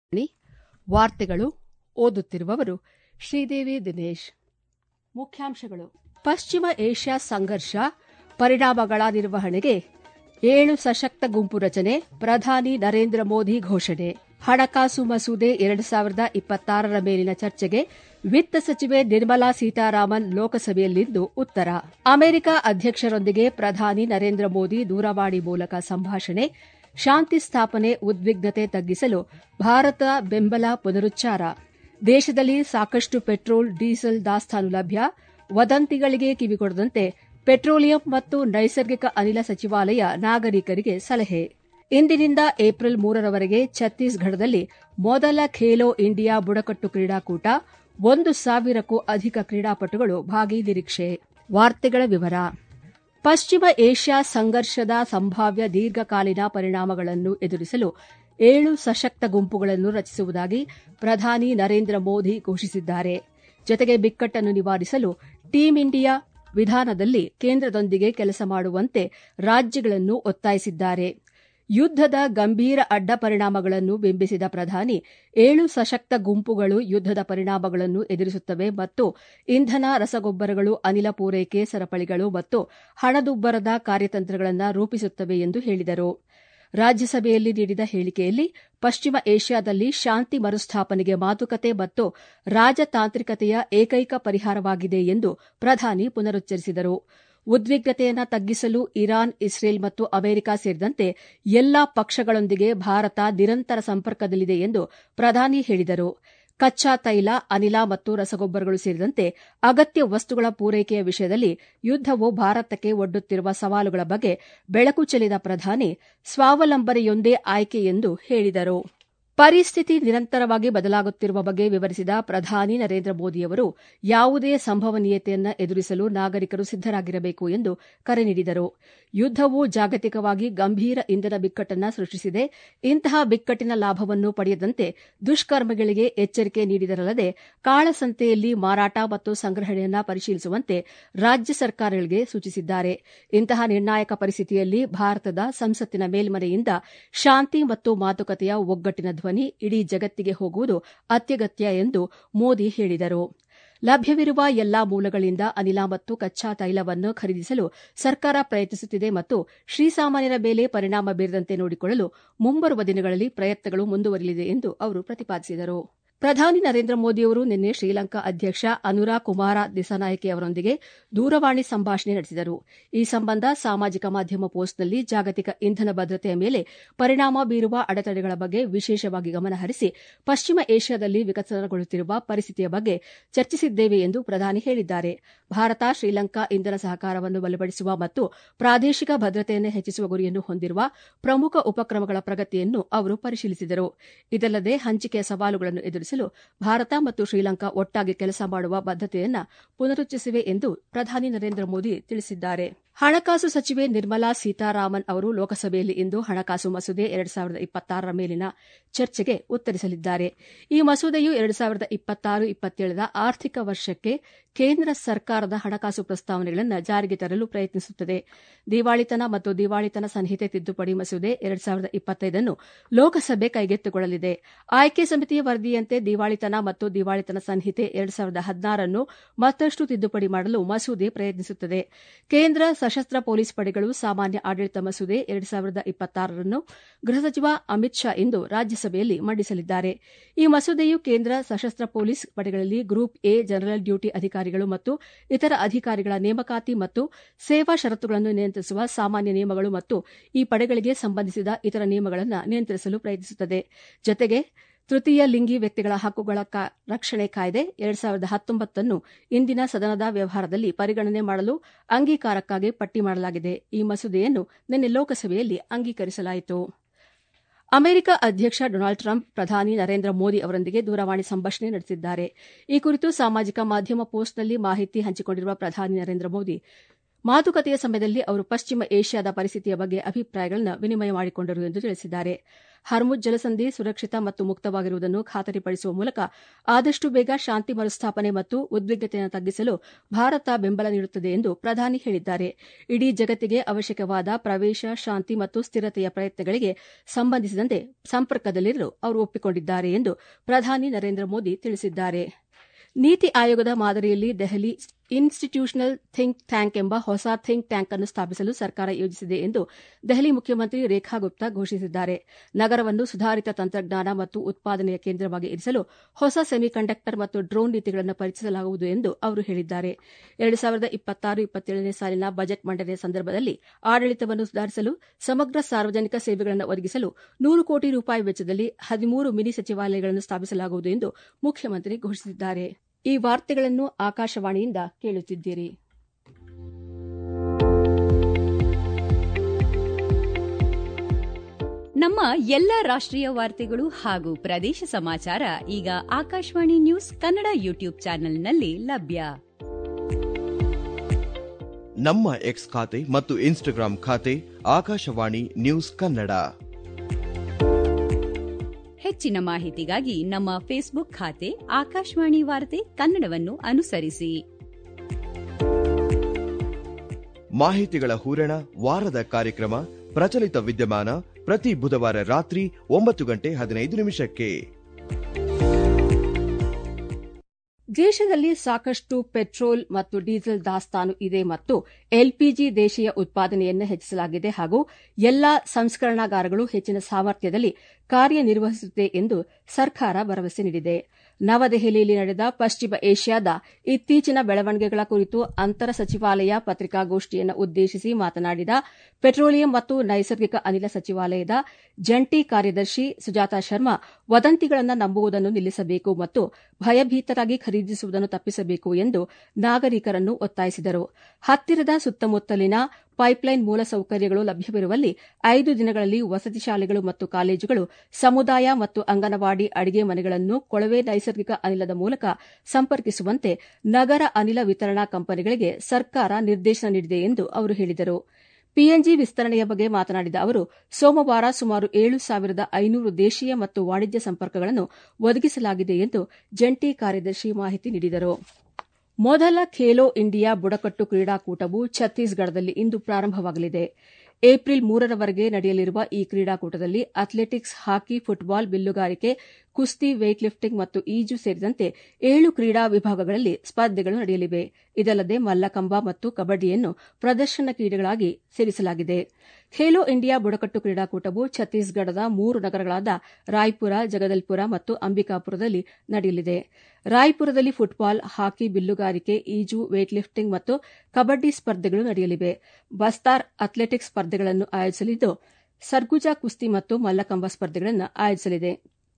ವಾರ್ತೆಗಳು ಓದುತ್ತಿರುವವರು ಶ್ರೀದೇವಿ ದಿನೇಶ್ ಮುಖ್ಯಾಂಶಗಳು ಪಶ್ಚಿಮ ಏಷ್ಯಾ ಸಂಘರ್ಷ ಪರಿಣಾಮಗಳ ನಿರ್ವಹಣೆಗೆ ಏಳು ಸಶಕ್ತ ಗುಂಪು ರಚನೆ ಪ್ರಧಾನಿ ನರೇಂದ್ರ ಮೋದಿ ಘೋಷಣೆ ಹಣಕಾಸು ಮಸೂದೆ ಎರಡು ಸಾವಿರದ ಇಪ್ಪತ್ತಾರರ ಮೇಲಿನ ಚರ್ಚೆಗೆ ವಿತ್ತ ಸಚಿವೆ ನಿರ್ಮಲಾ ಸೀತಾರಾಮನ್ ಲೋಕಸಭೆಯಲ್ಲಿಂದು ಉತ್ತರ ಅಮೆರಿಕ ಅಧ್ಯಕ್ಷರೊಂದಿಗೆ ಪ್ರಧಾನಿ ನರೇಂದ್ರ ಮೋದಿ ದೂರವಾಣಿ ಮೂಲಕ ಸಂಭಾಷಣೆ ಶಾಂತಿ ಸ್ಥಾಪನೆ ಉದ್ವಿಗ್ನತೆ ತಗ್ಗಿಸಲು ಭಾರತ ಬೆಂಬಲ ಪುನರುಚ್ಚಾರ ದೇಶದಲ್ಲಿ ಸಾಕಷ್ಟು ಪೆಟ್ರೋಲ್ ಡೀಸೆಲ್ ದಾಸ್ತಾನು ಲಭ್ಯ ವದಂತಿಗಳಿಗೆ ಕಿವಿಗೊಡದಂತೆ ಪೆಟ್ರೋಲಿಯಂ ಮತ್ತು ನೈಸರ್ಗಿಕ ಅನಿಲ ಸಚಿವಾಲಯ ನಾಗರಿಕರಿಗೆ ಸಲಹೆ ಇಂದಿನಿಂದ ಏಪ್ರಿಲ್ ಮೂರರವರೆಗೆ ಛತ್ತೀಸ್ಗಢದಲ್ಲಿ ಮೊದಲ ಖೇಲೋ ಇಂಡಿಯಾ ಬುಡಕಟ್ಟು ಕ್ರೀಡಾಕೂಟ ಒಂದು ಸಾವಿರಕ್ಕೂ ಅಧಿಕ ಕ್ರೀಡಾಪಟುಗಳು ಭಾಗಿ ನಿರೀಕ್ಷೆ ವಾರ್ತೆಗಳ ವಿವರ ಪಶ್ಚಿಮ ಏಷ್ಯಾ ಸಂಘರ್ಷದ ಸಂಭಾವ್ಯ ದೀರ್ಘಕಾಲೀನ ಪರಿಣಾಮಗಳನ್ನು ಎದುರಿಸಲು ಏಳು ಸಶಕ್ತ ಗುಂಪುಗಳನ್ನು ರಚಿಸುವುದಾಗಿ ಪ್ರಧಾನಿ ನರೇಂದ್ರ ಮೋದಿ ಘೋಷಿಸಿದ್ದಾರೆ ಜತೆಗೆ ಬಿಕ್ಕಟ್ಟನ್ನು ನಿವಾರಿಸಲು ಟೀಂ ಇಂಡಿಯಾ ವಿಧಾನದಲ್ಲಿ ಕೇಂದ್ರದೊಂದಿಗೆ ಕೆಲಸ ಮಾಡುವಂತೆ ರಾಜ್ಯಗಳನ್ನು ಒತ್ತಾಯಿಸಿದ್ದಾರೆ ಯುದ್ದದ ಗಂಭೀರ ಅಡ್ಡ ಪರಿಣಾಮಗಳನ್ನು ಬಿಂಬಿಸಿದ ಪ್ರಧಾನಿ ಏಳು ಸಶಕ್ತ ಗುಂಪುಗಳು ಯುದ್ದದ ಪರಿಣಾಮಗಳನ್ನು ಎದುರಿಸುತ್ತವೆ ಮತ್ತು ಇಂಧನ ರಸಗೊಬ್ಬರಗಳು ಅನಿಲ ಪೂರೈಕೆ ಸರಪಳಿಗಳು ಮತ್ತು ಹಣದುಬ್ಬರದ ಕಾರ್ಯತಂತ್ರಗಳನ್ನು ರೂಪಿಸುತ್ತವೆ ಎಂದು ಹೇಳಿದರು ರಾಜ್ಯಸಭೆಯಲ್ಲಿ ನೀಡಿದ ಹೇಳಿಕೆಯಲ್ಲಿ ಪಶ್ಚಿಮ ಏಷ್ಯಾದಲ್ಲಿ ಶಾಂತಿ ಮರುಸ್ಥಾಪನೆಗೆ ಮಾತುಕತೆ ಮತ್ತು ರಾಜತಾಂತ್ರಿಕತೆಯ ಏಕೈಕ ಪರಿಹಾರವಾಗಿದೆ ಎಂದು ಪ್ರಧಾನಿ ಪುನರುಚ್ಚರಿಸಿದರು ಉದ್ವಿಗ್ನತೆಯನ್ನು ತಗ್ಗಿಸಲು ಇರಾನ್ ಇಸ್ರೇಲ್ ಮತ್ತು ಅಮೆರಿಕ ಸೇರಿದಂತೆ ಎಲ್ಲಾ ಪಕ್ಷಗಳೊಂದಿಗೆ ಭಾರತ ನಿರಂತರ ಸಂಪರ್ಕದಲ್ಲಿದೆ ಎಂದು ಪ್ರಧಾನಿ ಹೇಳಿದರು ಕಚ್ಚಾ ತೈಲ ಅನಿಲ ಮತ್ತು ರಸಗೊಬ್ಬರಗಳು ಸೇರಿದಂತೆ ಅಗತ್ಯ ವಸ್ತುಗಳ ಪೂರೈಕೆಯ ವಿಷಯದಲ್ಲಿ ಯುದ್ದವು ಭಾರತಕ್ಕೆ ಒಡ್ಡುತ್ತಿರುವ ಸವಾಲುಗಳ ಬಗ್ಗೆ ಬೆಳಕು ಚೆಲ್ಲಿದ ಪ್ರಧಾನಿ ಸ್ವಾವಲಂಬನೆಯೊಂದೇ ಆಯ್ಕೆ ಎಂದು ಹೇಳಿದರು ಪರಿಸ್ಥಿತಿ ನಿರಂತರವಾಗಿ ಬದಲಾಗುತ್ತಿರುವ ಬಗ್ಗೆ ವಿವರಿಸಿದ ಪ್ರಧಾನಿ ನರೇಂದ್ರ ಮೋದಿಯವರು ಯಾವುದೇ ಸಂಭವನೀಯತೆಯನ್ನು ಎದುರಿಸಲು ನಾಗರಿಕರು ಸಿದ್ದರಾಗಿರಬೇಕು ಎಂದು ಕರೆ ನೀಡಿದರು ಯುದ್ದವು ಜಾಗತಿಕವಾಗಿ ಗಂಭೀರ ಇಂಧನ ಬಿಕ್ಕಟ್ಟನ್ನು ಸೃಷ್ಟಿಸಿದೆ ಇಂತಹ ಬಿಕ್ಕಟ್ಟಿನ ಲಾಭವನ್ನು ಪಡೆಯದಂತೆ ದುಷ್ಕರ್ಮಿಗಳಿಗೆ ಎಚ್ಚರಿಕೆ ನೀಡಿದರಲ್ಲದೆ ಕಾಳಸಂತೆಯಲ್ಲಿ ಮಾರಾಟ ಮತ್ತು ಸಂಗ್ರಹಣೆಯನ್ನು ಪರಿಶೀಲಿಸುವಂತೆ ರಾಜ್ಯ ಸರ್ಕಾರಗಳಿಗೆ ಸೂಚಿಸಿದ್ದಾರೆ ಇಂತಹ ನಿರ್ಣಾಯಕ ಪರಿಸ್ಥಿತಿಯಲ್ಲಿ ಭಾರತದ ಸಂಸತ್ತಿನ ಮೇಲ್ಮನೆಯಿಂದ ಶಾಂತಿ ಮತ್ತು ಮಾತುಕತೆಯ ಒಗ್ಗಟ್ಟಿನ ಧ್ವನಿ ಇಡೀ ಜಗತ್ತಿಗೆ ಹೋಗುವುದು ಅತ್ಯಗತ್ಯ ಎಂದು ಮೋದಿ ಹೇಳಿದರು ಲಭ್ಯವಿರುವ ಎಲ್ಲಾ ಮೂಲಗಳಿಂದ ಅನಿಲ ಮತ್ತು ಕಚ್ಚಾ ತೈಲವನ್ನು ಖರೀದಿಸಲು ಸರ್ಕಾರ ಪ್ರಯತ್ನಿಸುತ್ತಿದೆ ಮತ್ತು ಶ್ರೀಸಾಮಾನ್ಯರ ಮೇಲೆ ಪರಿಣಾಮ ಬೀರದಂತೆ ನೋಡಿಕೊಳ್ಳಲು ಮುಂಬರುವ ದಿನಗಳಲ್ಲಿ ಪ್ರಯತ್ನಗಳು ಮುಂದುವರಿಯಲಿದೆ ಎಂದು ಅವರು ಪ್ರತಿಪಾದಿಸಿದರು ಪ್ರಧಾನಿ ನರೇಂದ್ರ ಮೋದಿಯವರು ನಿನ್ನೆ ಶ್ರೀಲಂಕಾ ಅಧ್ಯಕ್ಷ ಅನುರಾ ಕುಮಾರ ದಿಸಾನಾಯಕೆ ಅವರೊಂದಿಗೆ ದೂರವಾಣಿ ಸಂಭಾಷಣೆ ನಡೆಸಿದರು ಈ ಸಂಬಂಧ ಸಾಮಾಜಿಕ ಮಾಧ್ಯಮ ಪೋಸ್ಟ್ನಲ್ಲಿ ಜಾಗತಿಕ ಇಂಧನ ಭದ್ರತೆಯ ಮೇಲೆ ಪರಿಣಾಮ ಬೀರುವ ಅಡೆತಡೆಗಳ ಬಗ್ಗೆ ವಿಶೇಷವಾಗಿ ಗಮನಹರಿಸಿ ಪಶ್ಚಿಮ ಏಷ್ಯಾದಲ್ಲಿ ವಿಕಸನಗೊಳ್ಳುತ್ತಿರುವ ಪರಿಸ್ಥಿತಿಯ ಬಗ್ಗೆ ಚರ್ಚಿಸಿದ್ದೇವೆ ಎಂದು ಪ್ರಧಾನಿ ಹೇಳಿದ್ದಾರೆ ಭಾರತ ಶ್ರೀಲಂಕಾ ಇಂಧನ ಸಹಕಾರವನ್ನು ಬಲಪಡಿಸುವ ಮತ್ತು ಪ್ರಾದೇಶಿಕ ಭದ್ರತೆಯನ್ನು ಹೆಚ್ಚಿಸುವ ಗುರಿಯನ್ನು ಹೊಂದಿರುವ ಪ್ರಮುಖ ಉಪಕ್ರಮಗಳ ಪ್ರಗತಿಯನ್ನು ಅವರು ಪರಿಶೀಲಿಸಿದರು ಇದಲ್ಲದೆ ಹಂಚಿಕೆಯ ಸವಾಲುಗಳನ್ನು ಎದುರಿಸಲು ಭಾರತ ಮತ್ತು ಶ್ರೀಲಂಕಾ ಒಟ್ಟಾಗಿ ಕೆಲಸ ಮಾಡುವ ಬದ್ದತೆಯನ್ನು ಪುನರುಚ್ಚರಿಸಿವೆ ಎಂದು ಪ್ರಧಾನಿ ನರೇಂದ್ರ ಮೋದಿ ತಿಳಿಸಿದ್ದಾರೆ ಹಣಕಾಸು ಸಚಿವೆ ನಿರ್ಮಲಾ ಸೀತಾರಾಮನ್ ಅವರು ಲೋಕಸಭೆಯಲ್ಲಿ ಇಂದು ಹಣಕಾಸು ಮಸೂದೆ ಎರಡು ಸಾವಿರದ ಇಪ್ಪತ್ತಾರರ ಮೇಲಿನ ಚರ್ಚೆಗೆ ಉತ್ತರಿಸಲಿದ್ದಾರೆ ಈ ಮಸೂದೆಯು ಎರಡು ಸಾವಿರದ ಇಪ್ಪತ್ತಾರು ಇಪ್ಪತ್ತೇಳರ ಆರ್ಥಿಕ ವರ್ಷಕ್ಕೆ ಕೇಂದ್ರ ಸರ್ಕಾರದ ಹಣಕಾಸು ಪ್ರಸ್ತಾವನೆಗಳನ್ನು ಜಾರಿಗೆ ತರಲು ಪ್ರಯತ್ನಿಸುತ್ತದೆ ದಿವಾಳಿತನ ಮತ್ತು ದಿವಾಳಿತನ ಸಂಹಿತೆ ತಿದ್ದುಪಡಿ ಮಸೂದೆ ಎರಡು ಸಾವಿರದ ಇಪ್ಪತ್ತೈದನ್ನು ಲೋಕಸಭೆ ಕೈಗೆತ್ತಿಕೊಳ್ಳಲಿದೆ ಆಯ್ಕೆ ಸಮಿತಿಯ ವರದಿಯಂತೆ ದಿವಾಳಿತನ ಮತ್ತು ದಿವಾಳಿತನ ಸಂಹಿತೆ ಎರಡು ಸಾವಿರದ ಹದಿನಾರನ್ನು ಮತ್ತಷ್ಟು ತಿದ್ದುಪಡಿ ಮಾಡಲು ಮಸೂದೆ ಪ್ರಯತ್ನಿಸುತ್ತದೆ ಕೇಂದ್ರ ಸಶಸ್ತ್ರ ಪೊಲೀಸ್ ಪಡೆಗಳು ಸಾಮಾನ್ಯ ಆಡಳಿತ ಮಸೂದೆ ಎರಡು ಸಾವಿರದ ಇಪ್ಪತ್ತಾರರನ್ನು ಗೃಹ ಸಚಿವ ಅಮಿತ್ ಶಾ ಇಂದು ರಾಜ್ಯಸಭೆಯಲ್ಲಿ ಮಂಡಿಸಲಿದ್ದಾರೆ ಈ ಮಸೂದೆಯು ಕೇಂದ್ರ ಸಶಸ್ತ್ರ ಪೊಲೀಸ್ ಪಡೆಗಳಲ್ಲಿ ಗ್ರೂಪ್ ಎ ಜನರಲ್ ಡ್ಯೂಟಿ ಅಧಿಕಾರಿಗಳು ಮತ್ತು ಇತರ ಅಧಿಕಾರಿಗಳ ನೇಮಕಾತಿ ಮತ್ತು ಸೇವಾ ಷರತ್ತುಗಳನ್ನು ನಿಯಂತ್ರಿಸುವ ಸಾಮಾನ್ಯ ನಿಯಮಗಳು ಮತ್ತು ಈ ಪಡೆಗಳಿಗೆ ಸಂಬಂಧಿಸಿದ ಇತರ ನಿಯಮಗಳನ್ನು ನಿಯಂತ್ರಿಸಲು ಪ್ರಯತ್ನಿಸುತ್ತದೆ ಜತೆಗೆ ತೃತೀಯ ಲಿಂಗಿ ವ್ಯಕ್ತಿಗಳ ಹಕ್ಕುಗಳ ರಕ್ಷಣೆ ಕಾಯ್ದೆ ಎರಡು ಸಾವಿರದ ಹತ್ತೊಂಬತ್ತನ್ನು ಇಂದಿನ ಸದನದ ವ್ಯವಹಾರದಲ್ಲಿ ಪರಿಗಣನೆ ಮಾಡಲು ಅಂಗೀಕಾರಕ್ಕಾಗಿ ಪಟ್ಟಿ ಮಾಡಲಾಗಿದೆ ಈ ಮಸೂದೆಯನ್ನು ನಿನ್ನೆ ಲೋಕಸಭೆಯಲ್ಲಿ ಅಂಗೀಕರಿಸಲಾಯಿತು ಅಮೆರಿಕ ಅಧ್ಯಕ್ಷ ಡೊನಾಲ್ಡ್ ಟ್ರಂಪ್ ಪ್ರಧಾನಿ ನರೇಂದ್ರ ಮೋದಿ ಅವರೊಂದಿಗೆ ದೂರವಾಣಿ ಸಂಭಾಷಣೆ ನಡೆಸಿದ್ದಾರೆ ಈ ಕುರಿತು ಸಾಮಾಜಿಕ ಮಾಧ್ಯಮ ಪೋಸ್ಟ್ನಲ್ಲಿ ಮಾಹಿತಿ ಹಂಚಿಕೊಂಡಿರುವ ಪ್ರಧಾನಿ ನರೇಂದ್ರ ಮೋದಿ ಮಾತುಕತೆಯ ಸಮಯದಲ್ಲಿ ಅವರು ಪಶ್ಚಿಮ ಏಷ್ಯಾದ ಪರಿಸ್ಥಿತಿಯ ಬಗ್ಗೆ ಅಭಿಪ್ರಾಯಗಳನ್ನು ವಿನಿಮಯ ಮಾಡಿಕೊಂಡರು ಎಂದು ತಿಳಿಸಿದ್ದಾರೆ ಹರ್ಮುಜ್ ಜಲಸಂಧಿ ಸುರಕ್ಷಿತ ಮತ್ತು ಮುಕ್ತವಾಗಿರುವುದನ್ನು ಖಾತರಿಪಡಿಸುವ ಮೂಲಕ ಆದಷ್ಟು ಬೇಗ ಶಾಂತಿ ಮರುಸ್ಥಾಪನೆ ಮತ್ತು ಉದ್ವಿಗ್ನತೆಯನ್ನು ತಗ್ಗಿಸಲು ಭಾರತ ಬೆಂಬಲ ನೀಡುತ್ತದೆ ಎಂದು ಪ್ರಧಾನಿ ಹೇಳಿದ್ದಾರೆ ಇಡೀ ಜಗತ್ತಿಗೆ ಅವಶ್ಯಕವಾದ ಪ್ರವೇಶ ಶಾಂತಿ ಮತ್ತು ಸ್ಥಿರತೆಯ ಪ್ರಯತ್ನಗಳಿಗೆ ಸಂಬಂಧಿಸಿದಂತೆ ಸಂಪರ್ಕದಲ್ಲಿರಲು ಅವರು ಒಪ್ಪಿಕೊಂಡಿದ್ದಾರೆ ಎಂದು ಪ್ರಧಾನಿ ನರೇಂದ್ರ ಮೋದಿ ತಿಳಿಸಿದ್ದಾರೆ ನೀತಿ ಆಯೋಗದ ಮಾದರಿಯಲ್ಲಿ ದೆಹಲಿ ಇನ್ಸ್ಟಿಟ್ಯೂಷನಲ್ ಥಿಂಕ್ ಟ್ಯಾಂಕ್ ಎಂಬ ಹೊಸ ಥಿಂಕ್ ಟ್ಯಾಂಕ್ ಅನ್ನು ಸ್ಥಾಪಿಸಲು ಸರ್ಕಾರ ಯೋಜಿಸಿದೆ ಎಂದು ದೆಹಲಿ ಮುಖ್ಯಮಂತ್ರಿ ರೇಖಾ ಗುಪ್ತಾ ಘೋಷಿಸಿದ್ದಾರೆ ನಗರವನ್ನು ಸುಧಾರಿತ ತಂತ್ರಜ್ಞಾನ ಮತ್ತು ಉತ್ಪಾದನೆಯ ಕೇಂದ್ರವಾಗಿ ಇರಿಸಲು ಹೊಸ ಸೆಮಿಕಂಡಕ್ಟರ್ ಮತ್ತು ಡ್ರೋನ್ ನೀತಿಗಳನ್ನು ಪರಿಚಯಿಸಲಾಗುವುದು ಎಂದು ಅವರು ಹೇಳಿದ್ದಾರೆ ಎರಡು ಸಾವಿರದ ಇಪ್ಪತ್ತಾರು ಇಪ್ಪತ್ತೇಳನೇ ಸಾಲಿನ ಬಜೆಟ್ ಮಂಡನೆಯ ಸಂದರ್ಭದಲ್ಲಿ ಆಡಳಿತವನ್ನು ಸುಧಾರಿಸಲು ಸಮಗ್ರ ಸಾರ್ವಜನಿಕ ಸೇವೆಗಳನ್ನು ಒದಗಿಸಲು ನೂರು ಕೋಟಿ ರೂಪಾಯಿ ವೆಚ್ಚದಲ್ಲಿ ಹದಿಮೂರು ಮಿನಿ ಸಚಿವಾಲಯಗಳನ್ನು ಸ್ಥಾಪಿಸಲಾಗುವುದು ಎಂದು ಮುಖ್ಯಮಂತ್ರಿ ಘೋಷಿಸಿದ್ದಾರೆ ಈ ವಾರ್ತೆಗಳನ್ನು ಆಕಾಶವಾಣಿಯಿಂದ ಕೇಳುತ್ತಿದ್ದೀರಿ ನಮ್ಮ ಎಲ್ಲ ರಾಷ್ಟ್ರೀಯ ವಾರ್ತೆಗಳು ಹಾಗೂ ಪ್ರದೇಶ ಸಮಾಚಾರ ಈಗ ಆಕಾಶವಾಣಿ ನ್ಯೂಸ್ ಕನ್ನಡ ಯೂಟ್ಯೂಬ್ ಚಾನೆಲ್ನಲ್ಲಿ ಲಭ್ಯ ನಮ್ಮ ಎಕ್ಸ್ ಖಾತೆ ಮತ್ತು ಇನ್ಸ್ಟಾಗ್ರಾಂ ಖಾತೆ ಆಕಾಶವಾಣಿ ನ್ಯೂಸ್ ಕನ್ನಡ ಹೆಚ್ಚಿನ ಮಾಹಿತಿಗಾಗಿ ನಮ್ಮ ಫೇಸ್ಬುಕ್ ಖಾತೆ ಆಕಾಶವಾಣಿ ವಾರ್ತೆ ಕನ್ನಡವನ್ನು ಅನುಸರಿಸಿ ಮಾಹಿತಿಗಳ ಹೂರಣ ವಾರದ ಕಾರ್ಯಕ್ರಮ ಪ್ರಚಲಿತ ವಿದ್ಯಮಾನ ಪ್ರತಿ ಬುಧವಾರ ರಾತ್ರಿ ಒಂಬತ್ತು ಗಂಟೆ ಹದಿನೈದು ನಿಮಿಷಕ್ಕೆ ದೇಶದಲ್ಲಿ ಸಾಕಷ್ಟು ಪೆಟ್ರೋಲ್ ಮತ್ತು ಡೀಸೆಲ್ ದಾಸ್ತಾನು ಇದೆ ಮತ್ತು ಎಲ್ಪಿಜಿ ದೇಶೀಯ ಉತ್ಪಾದನೆಯನ್ನು ಹೆಚ್ಚಿಸಲಾಗಿದೆ ಹಾಗೂ ಎಲ್ಲಾ ಸಂಸ್ಕರಣಾಗಾರಗಳು ಹೆಚ್ಚಿನ ಸಾಮರ್ಥ್ಯದಲ್ಲಿ ಕಾರ್ಯನಿರ್ವಹಿಸುತ್ತಿದೆ ಎಂದು ಸರ್ಕಾರ ಭರವಸೆ ನೀಡಿದೆ ನವದೆಹಲಿಯಲ್ಲಿ ನಡೆದ ಪಶ್ಚಿಮ ಏಷ್ಯಾದ ಇತ್ತೀಚಿನ ಬೆಳವಣಿಗೆಗಳ ಕುರಿತು ಅಂತರ ಸಚಿವಾಲಯ ಪತ್ರಿಕಾಗೋಷ್ಠಿಯನ್ನು ಉದ್ದೇಶಿಸಿ ಮಾತನಾಡಿದ ಪೆಟ್ರೋಲಿಯಂ ಮತ್ತು ನೈಸರ್ಗಿಕ ಅನಿಲ ಸಚಿವಾಲಯದ ಜಂಟಿ ಕಾರ್ಯದರ್ಶಿ ಸುಜಾತಾ ಶರ್ಮಾ ವದಂತಿಗಳನ್ನು ನಂಬುವುದನ್ನು ನಿಲ್ಲಿಸಬೇಕು ಮತ್ತು ಭಯಭೀತರಾಗಿ ಖರೀದಿಸುವುದನ್ನು ತಪ್ಪಿಸಬೇಕು ಎಂದು ನಾಗರಿಕರನ್ನು ಒತ್ತಾಯಿಸಿದರು ಹತ್ತಿರದ ಸುತ್ತಮುತ್ತಲಿನ ಪೈಪ್ಲೈನ್ ಮೂಲಸೌಕರ್ಯಗಳು ಲಭ್ಯವಿರುವಲ್ಲಿ ಐದು ದಿನಗಳಲ್ಲಿ ವಸತಿ ಶಾಲೆಗಳು ಮತ್ತು ಕಾಲೇಜುಗಳು ಸಮುದಾಯ ಮತ್ತು ಅಂಗನವಾಡಿ ಅಡಿಗೆ ಮನೆಗಳನ್ನು ಕೊಳವೆ ನೈಸರ್ಗಿಕ ಅನಿಲದ ಮೂಲಕ ಸಂಪರ್ಕಿಸುವಂತೆ ನಗರ ಅನಿಲ ವಿತರಣಾ ಕಂಪನಿಗಳಿಗೆ ಸರ್ಕಾರ ನಿರ್ದೇಶನ ನೀಡಿದೆ ಎಂದು ಅವರು ಹೇಳಿದರು ಪಿಎನ್ಜಿ ವಿಸ್ತರಣೆಯ ಬಗ್ಗೆ ಮಾತನಾಡಿದ ಅವರು ಸೋಮವಾರ ಸುಮಾರು ಏಳು ಸಾವಿರದ ಐನೂರು ದೇಶೀಯ ಮತ್ತು ವಾಣಿಜ್ಯ ಸಂಪರ್ಕಗಳನ್ನು ಒದಗಿಸಲಾಗಿದೆ ಎಂದು ಜಂಟಿ ಕಾರ್ಯದರ್ಶಿ ಮಾಹಿತಿ ನೀಡಿದರು ಮೊದಲ ಖೇಲೋ ಇಂಡಿಯಾ ಬುಡಕಟ್ಟು ಕ್ರೀಡಾಕೂಟವು ಛತ್ತೀಸ್ಗಢದಲ್ಲಿ ಇಂದು ಪ್ರಾರಂಭವಾಗಲಿದೆ ಏಪ್ರಿಲ್ ಮೂರರವರೆಗೆ ನಡೆಯಲಿರುವ ಈ ಕ್ರೀಡಾಕೂಟದಲ್ಲಿ ಅಥ್ಲೆಟಿಕ್ಸ್ ಹಾಕಿ ಫುಟ್ಬಾಲ್ ಬಿಲ್ಲುಗಾರಿಕೆ ಕುಸ್ತಿ ವೇಟ್ ಲಿಫ್ಟಿಂಗ್ ಮತ್ತು ಈಜು ಸೇರಿದಂತೆ ಏಳು ಕ್ರೀಡಾ ವಿಭಾಗಗಳಲ್ಲಿ ಸ್ಪರ್ಧೆಗಳು ನಡೆಯಲಿವೆ ಇದಲ್ಲದೆ ಮಲ್ಲಕಂಬ ಮತ್ತು ಕಬಡ್ಡಿಯನ್ನು ಪ್ರದರ್ಶನ ಕ್ರೀಡೆಗಳಾಗಿ ಸೇರಿಸಲಾಗಿದೆ ಖೇಲೋ ಇಂಡಿಯಾ ಬುಡಕಟ್ಟು ಕ್ರೀಡಾಕೂಟವು ಛತ್ತೀಸ್ಗಢದ ಮೂರು ನಗರಗಳಾದ ರಾಯ್ಪುರ ಜಗದಲ್ಪುರ ಮತ್ತು ಅಂಬಿಕಾಪುರದಲ್ಲಿ ನಡೆಯಲಿದೆ ರಾಯ್ಪುರದಲ್ಲಿ ಫುಟ್ಬಾಲ್ ಹಾಕಿ ಬಿಲ್ಲುಗಾರಿಕೆ ಈಜು ವೇಟ್ ಲಿಫ್ಟಿಂಗ್ ಮತ್ತು ಕಬಡ್ಡಿ ಸ್ಪರ್ಧೆಗಳು ನಡೆಯಲಿವೆ ಬಸ್ತಾರ್ ಅಥ್ಲೆಟಿಕ್ಸ್ ಸ್ಪರ್ಧೆಗಳನ್ನು ಆಯೋಜಿಸಲಿದ್ದು ಸರ್ಗುಜಾ ಕುಸ್ತಿ ಮತ್ತು ಮಲ್ಲಕಂಬ ಸ್ಪರ್ಧೆಗಳನ್ನು ಆಯೋಜಿಸಲಿದೆ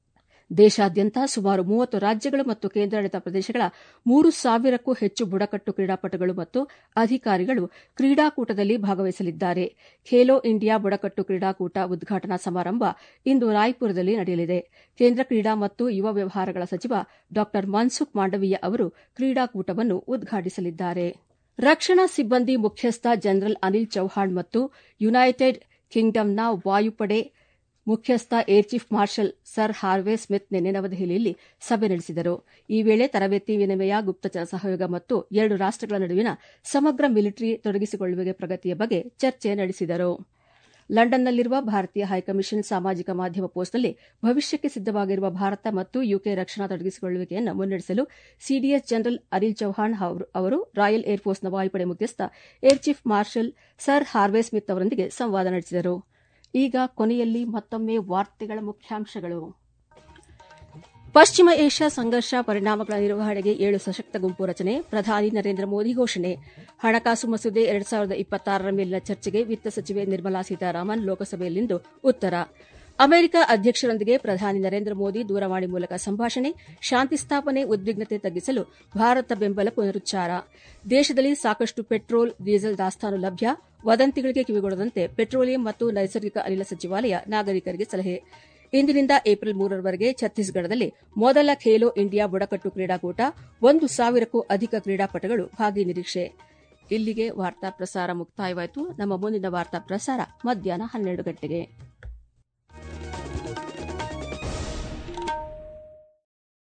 ದೇಶಾದ್ಯಂತ ಸುಮಾರು ಮೂವತ್ತು ರಾಜ್ಯಗಳು ಮತ್ತು ಕೇಂದ್ರಾಡಳಿತ ಪ್ರದೇಶಗಳ ಮೂರು ಸಾವಿರಕ್ಕೂ ಹೆಚ್ಚು ಬುಡಕಟ್ಟು ಕ್ರೀಡಾಪಟುಗಳು ಮತ್ತು ಅಧಿಕಾರಿಗಳು ಕ್ರೀಡಾಕೂಟದಲ್ಲಿ ಭಾಗವಹಿಸಲಿದ್ದಾರೆ ಖೇಲೋ ಇಂಡಿಯಾ ಬುಡಕಟ್ಟು ಕ್ರೀಡಾಕೂಟ ಉದ್ಘಾಟನಾ ಸಮಾರಂಭ ಇಂದು ರಾಯ್ಪುರದಲ್ಲಿ ನಡೆಯಲಿದೆ ಕೇಂದ್ರ ಕ್ರೀಡಾ ಮತ್ತು ಯುವ ವ್ಯವಹಾರಗಳ ಸಚಿವ ಡಾ ಮನ್ಸುಖ್ ಮಾಂಡವೀಯ ಅವರು ಕ್ರೀಡಾಕೂಟವನ್ನು ಉದ್ಘಾಟಿಸಲಿದ್ದಾರೆ ರಕ್ಷಣಾ ಸಿಬ್ಬಂದಿ ಮುಖ್ಯಸ್ಥ ಜನರಲ್ ಅನಿಲ್ ಚೌಹಾಣ್ ಮತ್ತು ಯುನೈಟೆಡ್ ಕಿಂಗ್ಡಮ್ನ ವಾಯುಪಡೆ ಮುಖ್ಯಸ್ಥ Air Chief Marshal Sir Harvey Smith ನಿನ್ನೆ ನವದೆಹಲಿಯಲ್ಲಿ ಸಭೆ ನಡೆಸಿದರು ಈ ವೇಳೆ ತರಬೇತಿ ವಿನಿಮಯ ಗುಪ್ತಚರ ಸಹಯೋಗ ಮತ್ತು ಎರಡು ರಾಷ್ಟಗಳ ನಡುವಿನ ಸಮಗ್ರ ಮಿಲಿಟರಿ ತೊಡಗಿಸಿಕೊಳ್ಳುವಿಕೆ ಪ್ರಗತಿಯ ಬಗ್ಗೆ ಚರ್ಚೆ ನಡೆಸಿದರು ಲಂಡನ್ನಲ್ಲಿರುವ ಭಾರತೀಯ ಹೈಕಮಿಷನ್ ಸಾಮಾಜಿಕ ಮಾಧ್ಯಮ ಪೋಸ್ಟ್ನಲ್ಲಿ ಭವಿಷ್ಯಕ್ಕೆ ಸಿದ್ದವಾಗಿರುವ ಭಾರತ ಮತ್ತು ಯುಕೆ ರಕ್ಷಣಾ ತೊಡಗಿಸಿಕೊಳ್ಳುವಿಕೆಯನ್ನು ಮುನ್ನಡೆಸಲು ಸಿಡಿಎಸ್ ಜನರಲ್ ಅನಿಲ್ ಚೌಹಾಣ್ ಅವರು ರಾಯಲ್ ಏರ್ಫೋರ್ಸ್ನ ವಾಯುಪಡೆ ಮುಖ್ಯಸ್ಥ Air Chief Marshal Sir Harvey Smith ಅವರೊಂದಿಗೆ ಸಂವಾದ ನಡೆಸಿದರು ಈಗ ಕೊನೆಯಲ್ಲಿ ಮತ್ತೊಮ್ಮೆ ವಾರ್ತೆಗಳ ಮುಖ್ಯಾಂಶಗಳು ಪಶ್ಚಿಮ ಏಷ್ಯಾ ಸಂಘರ್ಷ ಪರಿಣಾಮಗಳ ನಿರ್ವಹಣೆಗೆ ಏಳು ಸಶಕ್ತ ಗುಂಪು ರಚನೆ ಪ್ರಧಾನಿ ನರೇಂದ್ರ ಮೋದಿ ಘೋಷಣೆ ಹಣಕಾಸು ಮಸೂದೆ ಎರಡ್ ಸಾವಿರದ ಇಪ್ಪತ್ತಾರರ ಮೇಲಿನ ಚರ್ಚೆಗೆ ವಿತ್ತ ಸಚಿವೆ ನಿರ್ಮಲಾ ಸೀತಾರಾಮನ್ ಲೋಕಸಭೆಯಲ್ಲಿಂದು ಉತ್ತರ ಅಮೆರಿಕ ಅಧ್ಯಕ್ಷರೊಂದಿಗೆ ಪ್ರಧಾನಿ ನರೇಂದ್ರ ಮೋದಿ ದೂರವಾಣಿ ಮೂಲಕ ಸಂಭಾಷಣೆ ಶಾಂತಿ ಸ್ಥಾಪನೆ ಉದ್ವಿಗ್ನತೆ ತಗ್ಗಿಸಲು ಭಾರತ ಬೆಂಬಲ ಪುನರುಚ್ಚಾರ ದೇಶದಲ್ಲಿ ಸಾಕಷ್ಟು ಪೆಟ್ರೋಲ್ ಡೀಸೆಲ್ ದಾಸ್ತಾನು ಲಭ್ಯ ವದಂತಿಗಳಿಗೆ ಕಿವಿಗೊಡದಂತೆ ಪೆಟ್ರೋಲಿಯಂ ಮತ್ತು ನೈಸರ್ಗಿಕ ಅನಿಲ ಸಚಿವಾಲಯ ನಾಗರಿಕರಿಗೆ ಸಲಹೆ ಇಂದಿನಿಂದ ಏಪ್ರಿಲ್ ಮೂರರವರೆಗೆ ಛತ್ತೀಸ್ಗಢದಲ್ಲಿ ಮೊದಲ ಖೇಲೋ ಇಂಡಿಯಾ ಬುಡಕಟ್ಟು ಕ್ರೀಡಾಕೂಟ ಒಂದು ಸಾವಿರಕ್ಕೂ ಅಧಿಕ ಕ್ರೀಡಾಪಟುಗಳು ಭಾಗಿ ನಿರೀಕ್ಷೆ ಇಲ್ಲಿಗೆ ವಾರ್ತಾ ಪ್ರಸಾರ ಮುಕ್ತಾಯವಾಯಿತು ನಮ್ಮ ಮುಂದಿನ ವಾರ್ತಾ ಪ್ರಸಾರ ಮಧ್ಯಾಹ್ನ ಹನ್ನೆರಡು ಗಂಟೆಗೆ